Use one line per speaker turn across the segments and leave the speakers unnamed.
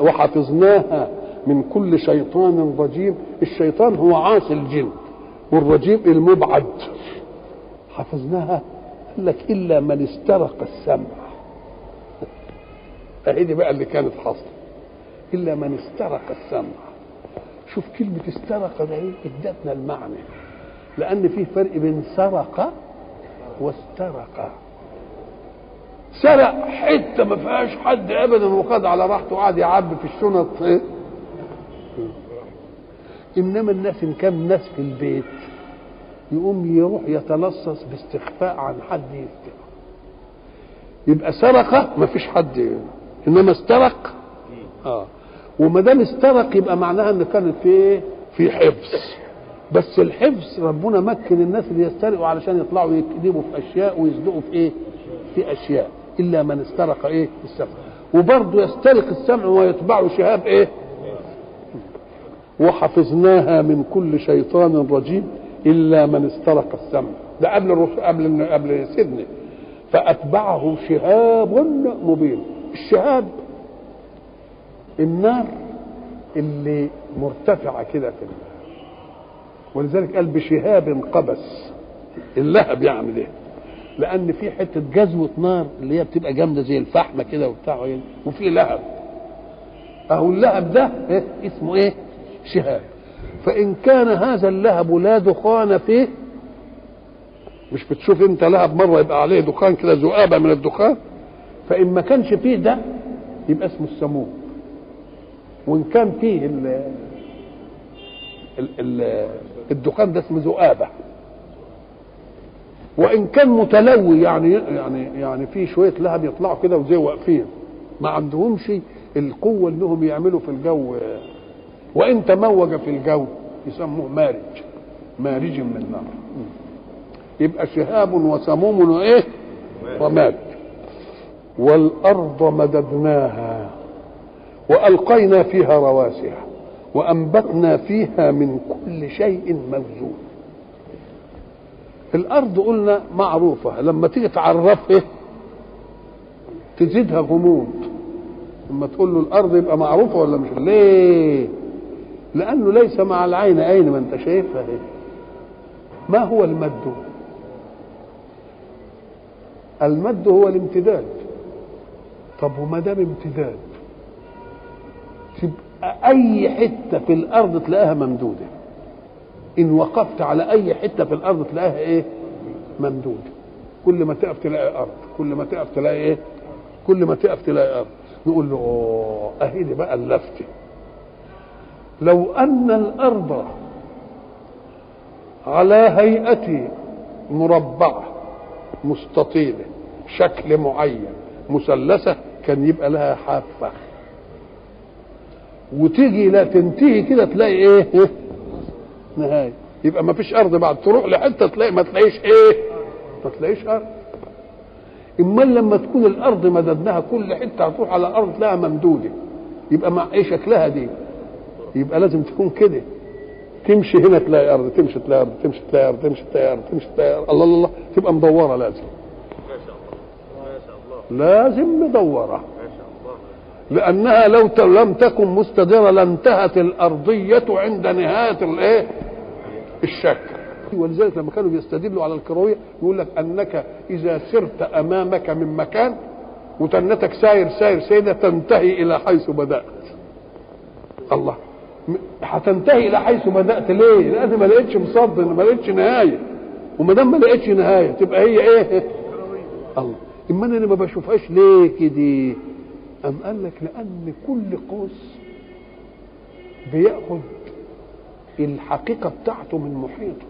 وحفظناها من كل شيطان رجيم الشيطان هو عاصي الجن والرجيم المبعد حفظناها قال لك الا من استرق السمع اهي دي بقى اللي كانت حاصله الا من استرق السمع شوف كلمه استرق ده ايه ادتنا المعنى لان في فرق بين سرق واسترق سرق حته ما فيهاش حد ابدا وخد على راحته وقعد يعبي في الشنط انما الناس ان كان ناس في البيت يقوم يروح يتلصص باستخفاء عن حد يفتح يبقى سرق ما فيش حد انما استرق اه وما دام استرق يبقى معناها ان كانت في ايه في حفظ بس الحفظ ربنا مكن الناس اللي يسترقوا علشان يطلعوا يكذبوا في اشياء ويصدقوا في ايه في اشياء الا من استرق ايه السمع وبرضه يسترق السمع ويتبعه شهاب ايه وحفظناها من كل شيطان رجيم الا من استرق السمع ده قبل الرسول قبل قبل سيدنا فاتبعه شهاب مبين الشهاب النار اللي مرتفعه كده في النار ولذلك قال بشهاب قبس اللهب يعمل ايه لان في حته جزوه نار اللي هي بتبقى جامده زي الفحمه كده وبتاع وفي لهب اهو اللهب ده إيه؟ اسمه ايه شهاب فان كان هذا اللهب لا دخان فيه مش بتشوف انت لهب مره يبقى عليه دخان كده ذؤابه من الدخان فان ما كانش فيه ده يبقى اسمه السموم وان كان فيه ال ال ال الدخان ده اسمه ذؤابه وان كان متلوي يعني يعني يعني في شويه لهب يطلعوا كده وزي واقفين ما عندهمش القوه انهم يعملوا في الجو وان تموج في الجو يسموه مارج مارج من نار يبقى شهاب وسموم وايه ومارج والارض مددناها والقينا فيها رواسي وانبتنا فيها من كل شيء موزون الارض قلنا معروفه لما تيجي تعرفها تزيدها غموض لما تقول له الارض يبقى معروفه ولا مش ليه لانه ليس مع العين عين ما انت شايفها ايه ما هو المد المد هو الامتداد طب وما دام امتداد تبقى اي حته في الارض تلاقيها ممدوده ان وقفت على اي حته في الارض تلاقيها ايه ممدوده كل ما تقف تلاقي ارض كل ما تقف تلاقي ايه كل ما تقف تلاقي ارض نقول له اوه اهي دي بقى اللفته لو ان الارض على هيئه مربعه مستطيله شكل معين مثلثه كان يبقى لها حافه وتيجي لا تنتهي كده تلاقي ايه نهايه يبقى ما فيش ارض بعد تروح لحته تلاقي ما تلاقيش ايه ما تلاقيش ارض اما لما تكون الارض مددناها كل حته هتروح على الارض تلاقيها ممدوده يبقى مع ايه شكلها دي يبقى لازم تكون كده تمشي هنا تلاقي ارض تمشي تلاقي ارض تمشي تلاقي ارض تمشي تلاقي ارض تمشي تلاقي ارض الله الله الله تبقى مدوره لازم
ما شاء الله ما شاء الله
لازم مدوره
ما شاء الله
لانها لو ت- لم تكن مستديره لانتهت الارضيه عند نهايه الايه الشكل ولذلك لما كانوا بيستدلوا على الكرويه يقول لك انك اذا سرت امامك من مكان وتنتك ساير ساير سيدة تنتهي الى حيث بدات الله م- هتنتهي الى حيث بدات ليه؟ لان ما لقيتش مصد ما لقيتش نهايه وما دام ما لقيتش نهايه تبقى هي ايه؟ الله اما انا ما بشوفهاش ليه كده؟ أم قال لك لأن كل قوس بياخد الحقيقة بتاعته من محيطه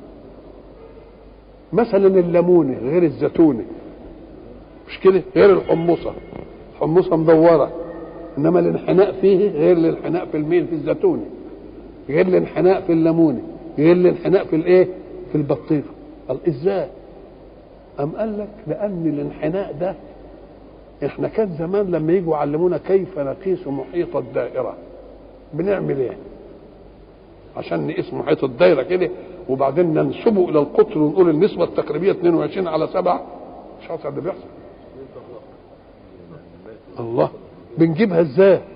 مثلا الليمونة غير الزيتونة مش كده غير الحمصة الحمصة مدورة إنما الانحناء فيه غير الانحناء في الميل في الزيتونة غير الانحناء في الليمونة غير الانحناء في الايه في البطيخ قال ازاي أم قال لك لأن الانحناء ده احنا كان زمان لما يجوا يعلمونا كيف نقيس محيط الدائرة بنعمل ايه عشان نقيس محيط الدائرة كده وبعدين ننسبه الى القطر ونقول النسبة التقريبية 22 على 7 مش عارف اللي بيحصل الله بنجيبها ازاي